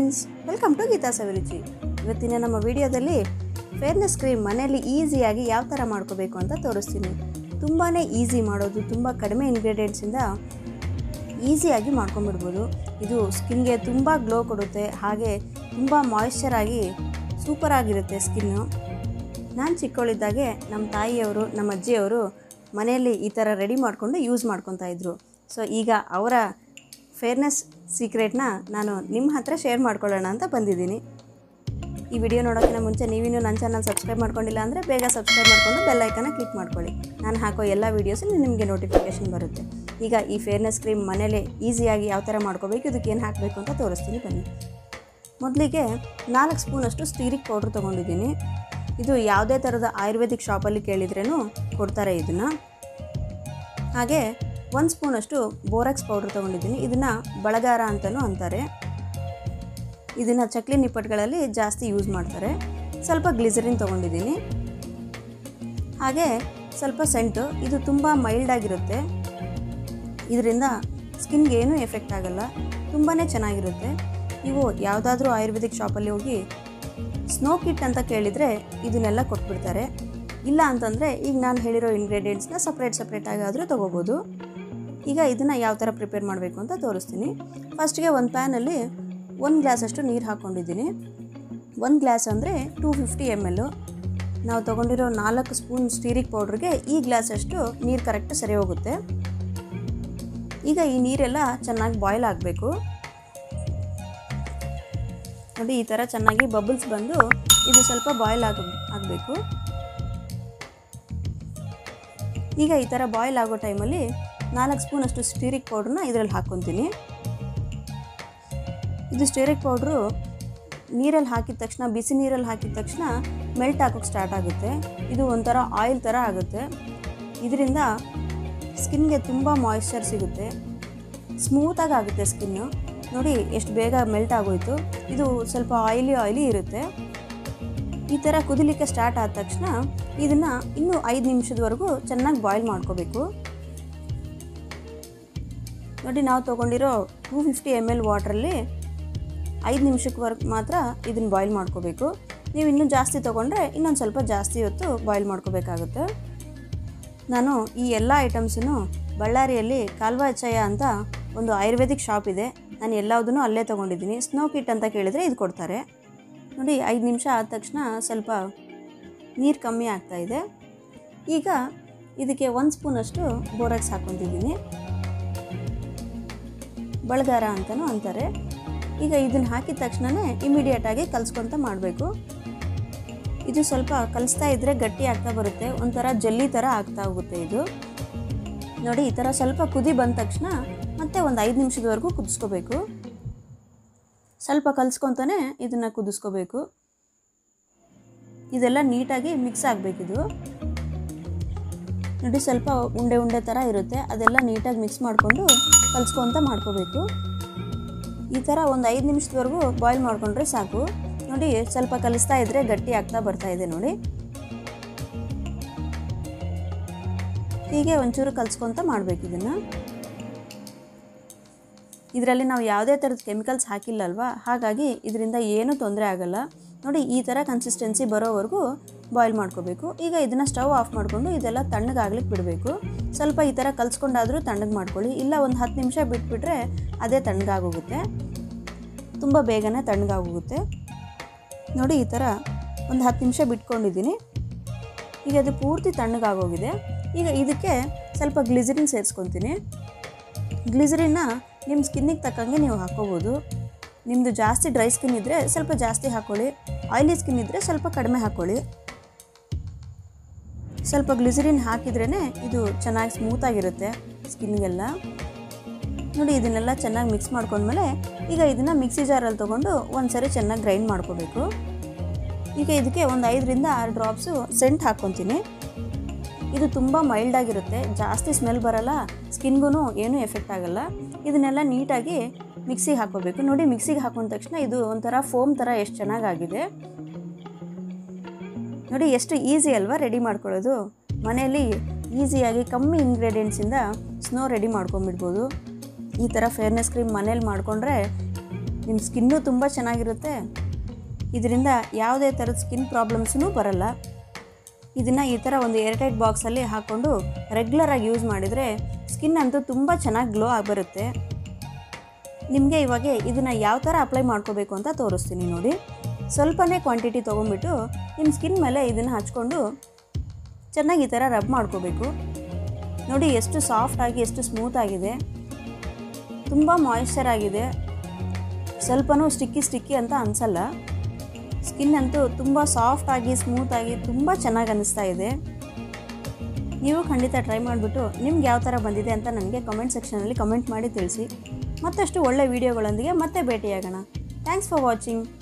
friends welcome to Geetha Saviruchi ಇವತ್ತಿನ ನಮ್ಮ ವಿಡಿಯೋದಲ್ಲಿ ಫೇರ್ನೆಸ್ ಕ್ರೀಮ್ ಮನೆಯಲ್ಲಿ ಈಸಿಯಾಗಿ ಯಾವ ಥರ ಮಾಡ್ಕೋಬೇಕು ಅಂತ ತೋರಿಸ್ತೀನಿ ತುಂಬಾ ಈಸಿ ಮಾಡೋದು ತುಂಬ ಕಡಿಮೆ ಇಂಗ್ರೀಡಿಯೆಂಟ್ಸಿಂದ ಈಸಿಯಾಗಿ ಮಾಡ್ಕೊಂಬಿಡ್ಬೋದು ಇದು ಸ್ಕಿನ್ಗೆ ತುಂಬ ಗ್ಲೋ ಕೊಡುತ್ತೆ ಹಾಗೆ ತುಂಬ ಮಾಯಿಶ್ಚರ್ ಆಗಿ ಸೂಪರ್ ಆಗಿರುತ್ತೆ ಸ್ಕಿನ್ನು ನಾನು ಚಿಕ್ಕವಳಿದ್ದಾಗೆ ನಮ್ಮ ತಾಯಿಯವರು ನಮ್ಮ ಅಜ್ಜಿಯವರು ಮನೆಯಲ್ಲಿ ಈ ಥರ ರೆಡಿ ಮಾಡಿಕೊಂಡು ಯೂಸ್ ಮಾಡ್ಕೊತಾ ಇದ್ರು ಸೊ ಈಗ ಅವರ ಫೇರ್ನೆಸ್ ಸೀಕ್ರೆಟ್ನ ನಾನು ನಿಮ್ಮ ಹತ್ರ ಶೇರ್ ಮಾಡ್ಕೊಳ್ಳೋಣ ಅಂತ ಬಂದಿದ್ದೀನಿ ಈ ವಿಡಿಯೋ ನೋಡೋಕ್ಕಿಂತ ಮುಂಚೆ ನೀವಿನ್ನೂ ನನ್ನ ಚಾನಲ್ ಸಬ್ಸ್ಕ್ರೈಬ್ ಮಾಡ್ಕೊಂಡಿಲ್ಲ ಅಂದರೆ ಬೇಗ ಸಬ್ಸ್ಕ್ರೈಬ್ ಮಾಡಿಕೊಂಡು ಬೆಲ್ ಐಕನ್ನ ಕ್ಲಿಕ್ ಮಾಡ್ಕೊಳ್ಳಿ ನಾನು ಹಾಕೋ ಎಲ್ಲ ವೀಡಿಯೋಸು ನಿಮಗೆ ನೋಟಿಫಿಕೇಷನ್ ಬರುತ್ತೆ ಈಗ ಈ ಫೇರ್ನೆಸ್ ಕ್ರೀಮ್ ಮನೇಲೆ ಈಸಿಯಾಗಿ ಯಾವ ಥರ ಮಾಡ್ಕೋಬೇಕು ಇದಕ್ಕೆ ಏನು ಹಾಕಬೇಕು ಅಂತ ತೋರಿಸ್ತೀನಿ ಬನ್ನಿ ಮೊದಲಿಗೆ ನಾಲ್ಕು ಸ್ಪೂನಷ್ಟು ಸ್ಟೀರಿಕ್ ಪೌಡ್ರ್ ತೊಗೊಂಡಿದ್ದೀನಿ ಇದು ಯಾವುದೇ ಥರದ ಆಯುರ್ವೇದಿಕ್ ಶಾಪಲ್ಲಿ ಕೇಳಿದ್ರೂ ಕೊಡ್ತಾರೆ ಇದನ್ನು ಹಾಗೆ ಒಂದು ಸ್ಪೂನಷ್ಟು ಬೋರಾಕ್ಸ್ ಪೌಡ್ರ್ ತೊಗೊಂಡಿದ್ದೀನಿ ಇದನ್ನು ಬಳಗಾರ ಅಂತಲೂ ಅಂತಾರೆ ಇದನ್ನು ಚಕ್ಲಿ ನಿಪ್ಪಟ್ಟುಗಳಲ್ಲಿ ಜಾಸ್ತಿ ಯೂಸ್ ಮಾಡ್ತಾರೆ ಸ್ವಲ್ಪ ಗ್ಲಿಸರಿನ್ ತೊಗೊಂಡಿದ್ದೀನಿ ಹಾಗೆ ಸ್ವಲ್ಪ ಸೆಂಟು ಇದು ತುಂಬ ಮೈಲ್ಡ್ ಆಗಿರುತ್ತೆ ಇದರಿಂದ ಸ್ಕಿನ್ಗೆ ಏನೂ ಎಫೆಕ್ಟ್ ಆಗಲ್ಲ ತುಂಬಾ ಚೆನ್ನಾಗಿರುತ್ತೆ ನೀವು ಯಾವುದಾದ್ರೂ ಆಯುರ್ವೇದಿಕ್ ಶಾಪಲ್ಲಿ ಹೋಗಿ ಸ್ನೋ ಕಿಟ್ ಅಂತ ಕೇಳಿದರೆ ಇದನ್ನೆಲ್ಲ ಕೊಟ್ಬಿಡ್ತಾರೆ ಇಲ್ಲ ಅಂತಂದರೆ ಈಗ ನಾನು ಹೇಳಿರೋ ಇಂಗ್ರೀಡಿಯೆಂಟ್ಸ್ನ ಸಪ್ರೇಟ್ ಸಪ್ರೇಟಾಗಿ ಆದರೂ ತೊಗೋಬೋದು ಈಗ ಇದನ್ನು ಯಾವ ಥರ ಪ್ರಿಪೇರ್ ಮಾಡಬೇಕು ಅಂತ ತೋರಿಸ್ತೀನಿ ಫಸ್ಟ್ಗೆ ಒಂದು ಪ್ಯಾನಲ್ಲಿ ಒಂದು ಗ್ಲಾಸಷ್ಟು ನೀರು ಹಾಕ್ಕೊಂಡಿದ್ದೀನಿ ಒಂದು ಗ್ಲಾಸ್ ಅಂದರೆ ಟೂ ಫಿಫ್ಟಿ ಎಮ್ ಎಲ್ಲು ನಾವು ತೊಗೊಂಡಿರೋ ನಾಲ್ಕು ಸ್ಪೂನ್ ಸ್ಟೀರಿಕ್ ಪೌಡ್ರಿಗೆ ಈ ಗ್ಲಾಸಷ್ಟು ನೀರು ಕರೆಕ್ಟ್ ಸರಿ ಹೋಗುತ್ತೆ ಈಗ ಈ ನೀರೆಲ್ಲ ಚೆನ್ನಾಗಿ ಬಾಯ್ಲ್ ಆಗಬೇಕು ನೋಡಿ ಈ ಥರ ಚೆನ್ನಾಗಿ ಬಬಲ್ಸ್ ಬಂದು ಇದು ಸ್ವಲ್ಪ ಬಾಯ್ಲ್ ಆಗ ಆಗಬೇಕು ಈಗ ಈ ಥರ ಬಾಯ್ಲ್ ಆಗೋ ಟೈಮಲ್ಲಿ ನಾಲ್ಕು ಸ್ಪೂನಷ್ಟು ಸ್ಟೀರಿಕ್ ಪೌಡ್ರನ್ನ ಇದರಲ್ಲಿ ಹಾಕ್ಕೊತೀನಿ ಇದು ಸ್ಟೀರಿಕ್ ಪೌಡ್ರು ನೀರಲ್ಲಿ ಹಾಕಿದ ತಕ್ಷಣ ಬಿಸಿ ನೀರಲ್ಲಿ ಹಾಕಿದ ತಕ್ಷಣ ಮೆಲ್ಟ್ ಆಗೋಕ್ಕೆ ಸ್ಟಾರ್ಟ್ ಆಗುತ್ತೆ ಇದು ಒಂಥರ ಆಯಿಲ್ ಥರ ಆಗುತ್ತೆ ಇದರಿಂದ ಸ್ಕಿನ್ಗೆ ತುಂಬ ಮಾಯಿಶ್ಚರ್ ಸಿಗುತ್ತೆ ಸ್ಮೂತಾಗಿ ಆಗುತ್ತೆ ಸ್ಕಿನ್ನು ನೋಡಿ ಎಷ್ಟು ಬೇಗ ಮೆಲ್ಟ್ ಆಗೋಯ್ತು ಇದು ಸ್ವಲ್ಪ ಆಯಿಲಿ ಆಯಿಲಿ ಇರುತ್ತೆ ಈ ಥರ ಕುದಿಲಿಕ್ಕೆ ಸ್ಟಾರ್ಟ್ ಆದ ತಕ್ಷಣ ಇದನ್ನು ಇನ್ನೂ ಐದು ನಿಮಿಷದವರೆಗೂ ಚೆನ್ನಾಗಿ ಬಾಯ್ಲ್ ಮಾಡ್ಕೋಬೇಕು ನೋಡಿ ನಾವು ತೊಗೊಂಡಿರೋ ಟೂ ಫಿಫ್ಟಿ ಎಮ್ ಎಲ್ ವಾಟ್ರಲ್ಲಿ ಐದು ನಿಮಿಷಕ್ಕವರೆಗೆ ಮಾತ್ರ ಇದನ್ನು ಬಾಯ್ಲ್ ಮಾಡ್ಕೋಬೇಕು ನೀವು ಇನ್ನೂ ಜಾಸ್ತಿ ತೊಗೊಂಡ್ರೆ ಇನ್ನೊಂದು ಸ್ವಲ್ಪ ಜಾಸ್ತಿ ಹೊತ್ತು ಬಾಯ್ಲ್ ಮಾಡ್ಕೋಬೇಕಾಗುತ್ತೆ ನಾನು ಈ ಎಲ್ಲ ಐಟಮ್ಸನ್ನು ಬಳ್ಳಾರಿಯಲ್ಲಿ ಕಾಲ್ವಾಚಯ್ಯ ಅಂತ ಒಂದು ಆಯುರ್ವೇದಿಕ್ ಶಾಪ್ ಇದೆ ನಾನು ಎಲ್ಲದನ್ನೂ ಅಲ್ಲೇ ತೊಗೊಂಡಿದ್ದೀನಿ ಸ್ನೋ ಕಿಟ್ ಅಂತ ಕೇಳಿದರೆ ಇದು ಕೊಡ್ತಾರೆ ನೋಡಿ ಐದು ನಿಮಿಷ ಆದ ತಕ್ಷಣ ಸ್ವಲ್ಪ ನೀರು ಕಮ್ಮಿ ಆಗ್ತಾಯಿದೆ ಈಗ ಇದಕ್ಕೆ ಒಂದು ಸ್ಪೂನಷ್ಟು ಬೋರಾಕ್ಸ್ ಹಾಕ್ಕೊತಿದ್ದೀನಿ ಬಳಗಾರ ಅಂತಲೂ ಅಂತಾರೆ ಈಗ ಇದನ್ನು ಹಾಕಿದ ತಕ್ಷಣವೇ ಇಮಿಡಿಯೇಟಾಗಿ ಕಲಿಸ್ಕೊತ ಮಾಡಬೇಕು ಇದು ಸ್ವಲ್ಪ ಕಲಿಸ್ತಾ ಇದ್ದರೆ ಗಟ್ಟಿ ಆಗ್ತಾ ಬರುತ್ತೆ ಒಂಥರ ಜಲ್ಲಿ ಥರ ಆಗ್ತಾ ಹೋಗುತ್ತೆ ಇದು ನೋಡಿ ಈ ಥರ ಸ್ವಲ್ಪ ಕುದಿ ಬಂದ ತಕ್ಷಣ ಮತ್ತೆ ಒಂದು ಐದು ನಿಮಿಷದವರೆಗೂ ಕುದಿಸ್ಕೋಬೇಕು ಸ್ವಲ್ಪ ಕಲಿಸ್ಕೊತಾನೆ ಇದನ್ನು ಕುದಿಸ್ಕೋಬೇಕು ಇದೆಲ್ಲ ನೀಟಾಗಿ ಮಿಕ್ಸ್ ಆಗಬೇಕಿದು ನೋಡಿ ಸ್ವಲ್ಪ ಉಂಡೆ ಉಂಡೆ ಥರ ಇರುತ್ತೆ ಅದೆಲ್ಲ ನೀಟಾಗಿ ಮಿಕ್ಸ್ ಮಾಡಿಕೊಂಡು ಕಲಿಸ್ಕೊತ ಮಾಡ್ಕೋಬೇಕು ಈ ಥರ ಒಂದು ಐದು ನಿಮಿಷದವರೆಗೂ ಬಾಯ್ಲ್ ಮಾಡಿಕೊಂಡ್ರೆ ಸಾಕು ನೋಡಿ ಸ್ವಲ್ಪ ಕಲಿಸ್ತಾ ಇದ್ದರೆ ಗಟ್ಟಿ ಆಗ್ತಾ ಬರ್ತಾ ಇದೆ ನೋಡಿ ಹೀಗೆ ಒಂಚೂರು ಕಲಿಸ್ಕೊತ ಮಾಡಬೇಕು ಇದನ್ನು ಇದರಲ್ಲಿ ನಾವು ಯಾವುದೇ ಥರದ ಕೆಮಿಕಲ್ಸ್ ಹಾಕಿಲ್ಲ ಅಲ್ವಾ ಹಾಗಾಗಿ ಇದರಿಂದ ಏನೂ ತೊಂದರೆ ಆಗಲ್ಲ ನೋಡಿ ಈ ಥರ ಕನ್ಸಿಸ್ಟೆನ್ಸಿ ಬರೋವರೆಗೂ ಬಾಯ್ಲ್ ಮಾಡ್ಕೋಬೇಕು ಈಗ ಇದನ್ನು ಸ್ಟವ್ ಆಫ್ ಮಾಡಿಕೊಂಡು ಇದೆಲ್ಲ ತಣ್ಣಗಾಗ್ಲಿಕ್ಕೆ ಬಿಡಬೇಕು ಸ್ವಲ್ಪ ಈ ಥರ ಕಲಿಸ್ಕೊಂಡಾದರೂ ತಣ್ಣಗೆ ಮಾಡ್ಕೊಳ್ಳಿ ಇಲ್ಲ ಒಂದು ಹತ್ತು ನಿಮಿಷ ಬಿಟ್ಬಿಟ್ರೆ ಅದೇ ತಣ್ಣಗಾಗೋಗುತ್ತೆ ತುಂಬ ಬೇಗನೆ ತಣ್ಣಗಾಗೋಗುತ್ತೆ ನೋಡಿ ಈ ಥರ ಒಂದು ಹತ್ತು ನಿಮಿಷ ಬಿಟ್ಕೊಂಡಿದ್ದೀನಿ ಈಗ ಅದು ಪೂರ್ತಿ ತಣ್ಣಗಾಗೋಗಿದೆ ಈಗ ಇದಕ್ಕೆ ಸ್ವಲ್ಪ ಗ್ಲಿಸರಿನ್ ಸೇರಿಸ್ಕೊತೀನಿ ಗ್ಲಿಸರಿನ್ನ ನಿಮ್ಮ ಸ್ಕಿನ್ನಿಗೆ ತಕ್ಕಂಗೆ ನೀವು ಹಾಕ್ಕೋಬೋದು ನಿಮ್ಮದು ಜಾಸ್ತಿ ಡ್ರೈ ಸ್ಕಿನ್ ಇದ್ದರೆ ಸ್ವಲ್ಪ ಜಾಸ್ತಿ ಹಾಕ್ಕೊಳ್ಳಿ ಆಯಿಲಿ ಸ್ಕಿನ್ ಇದ್ದರೆ ಸ್ವಲ್ಪ ಕಡಿಮೆ ಹಾಕ್ಕೊಳ್ಳಿ ಸ್ವಲ್ಪ ಗ್ಲಿಸರಿನ್ ಹಾಕಿದ್ರೇ ಇದು ಚೆನ್ನಾಗಿ ಸ್ಮೂತಾಗಿರುತ್ತೆ ಸ್ಕಿನ್ಗೆಲ್ಲ ನೋಡಿ ಇದನ್ನೆಲ್ಲ ಚೆನ್ನಾಗಿ ಮಿಕ್ಸ್ ಮಾಡ್ಕೊಂಡ್ಮೇಲೆ ಈಗ ಇದನ್ನು ಮಿಕ್ಸಿ ಜಾರಲ್ಲಿ ತೊಗೊಂಡು ಒಂದು ಸರಿ ಚೆನ್ನಾಗಿ ಗ್ರೈಂಡ್ ಮಾಡ್ಕೋಬೇಕು ಈಗ ಇದಕ್ಕೆ ಒಂದು ಐದರಿಂದ ಆರು ಡ್ರಾಪ್ಸು ಸೆಂಟ್ ಹಾಕ್ಕೊತೀನಿ ಇದು ತುಂಬ ಮೈಲ್ಡ್ ಆಗಿರುತ್ತೆ ಜಾಸ್ತಿ ಸ್ಮೆಲ್ ಬರಲ್ಲ ಸ್ಕಿನ್ಗೂ ಏನೂ ಎಫೆಕ್ಟ್ ಆಗಲ್ಲ ಇದನ್ನೆಲ್ಲ ನೀಟಾಗಿ ಮಿಕ್ಸಿಗೆ ಹಾಕೋಬೇಕು ನೋಡಿ ಮಿಕ್ಸಿಗೆ ಹಾಕೊಂಡ ತಕ್ಷಣ ಇದು ಒಂಥರ ಫೋಮ್ ಥರ ಎಷ್ಟು ಚೆನ್ನಾಗಾಗಿದೆ ನೋಡಿ ಎಷ್ಟು ಈಸಿ ಅಲ್ವಾ ರೆಡಿ ಮಾಡ್ಕೊಳ್ಳೋದು ಮನೆಯಲ್ಲಿ ಈಸಿಯಾಗಿ ಕಮ್ಮಿ ಇಂಗ್ರೀಡಿಯೆಂಟ್ಸಿಂದ ಸ್ನೋ ರೆಡಿ ಮಾಡ್ಕೊಂಬಿಡ್ಬೋದು ಈ ಥರ ಫೇರ್ನೆಸ್ ಕ್ರೀಮ್ ಮನೇಲಿ ಮಾಡಿಕೊಂಡ್ರೆ ನಿಮ್ಮ ಸ್ಕಿನ್ನೂ ತುಂಬ ಚೆನ್ನಾಗಿರುತ್ತೆ ಇದರಿಂದ ಯಾವುದೇ ಥರದ ಸ್ಕಿನ್ ಪ್ರಾಬ್ಲಮ್ಸೂ ಬರಲ್ಲ ಇದನ್ನು ಈ ಥರ ಒಂದು ಏರ್ಟೈಟ್ ಬಾಕ್ಸಲ್ಲಿ ಹಾಕ್ಕೊಂಡು ರೆಗ್ಯುಲರಾಗಿ ಯೂಸ್ ಮಾಡಿದರೆ ಸ್ಕಿನ್ ಅಂತೂ ತುಂಬ ಚೆನ್ನಾಗಿ ಗ್ಲೋ ಆಗಿ ಬರುತ್ತೆ ನಿಮಗೆ ಇವಾಗ ಇದನ್ನು ಯಾವ ಥರ ಅಪ್ಲೈ ಮಾಡ್ಕೋಬೇಕು ಅಂತ ತೋರಿಸ್ತೀನಿ ನೋಡಿ ಸ್ವಲ್ಪನೇ ಕ್ವಾಂಟಿಟಿ ತೊಗೊಂಬಿಟ್ಟು ನಿಮ್ಮ ಸ್ಕಿನ್ ಮೇಲೆ ಇದನ್ನು ಹಚ್ಕೊಂಡು ಚೆನ್ನಾಗಿ ಈ ಥರ ರಬ್ ಮಾಡ್ಕೋಬೇಕು ನೋಡಿ ಎಷ್ಟು ಸಾಫ್ಟಾಗಿ ಎಷ್ಟು ಸ್ಮೂತ್ ಆಗಿದೆ ತುಂಬ ಮಾಯಿಶ್ಚರ್ ಆಗಿದೆ ಸ್ವಲ್ಪನೂ ಸ್ಟಿಕ್ಕಿ ಸ್ಟಿಕ್ಕಿ ಅಂತ ಅನಿಸಲ್ಲ ಸ್ಕಿನ್ ಅಂತೂ ತುಂಬ ಸಾಫ್ಟಾಗಿ ಸ್ಮೂತಾಗಿ ತುಂಬ ಚೆನ್ನಾಗಿ ಅನ್ನಿಸ್ತಾ ಇದೆ ನೀವು ಖಂಡಿತ ಟ್ರೈ ಮಾಡಿಬಿಟ್ಟು ನಿಮ್ಗೆ ಯಾವ ಥರ ಬಂದಿದೆ ಅಂತ ನನಗೆ ಕಮೆಂಟ್ ಸೆಕ್ಷನಲ್ಲಿ ಕಮೆಂಟ್ ಮಾಡಿ ತಿಳಿಸಿ ಮತ್ತಷ್ಟು ಒಳ್ಳೆ ವೀಡಿಯೋಗಳೊಂದಿಗೆ ಮತ್ತೆ ಭೇಟಿಯಾಗೋಣ ಥ್ಯಾಂಕ್ಸ್ ಫಾರ್ ವಾಚಿಂಗ್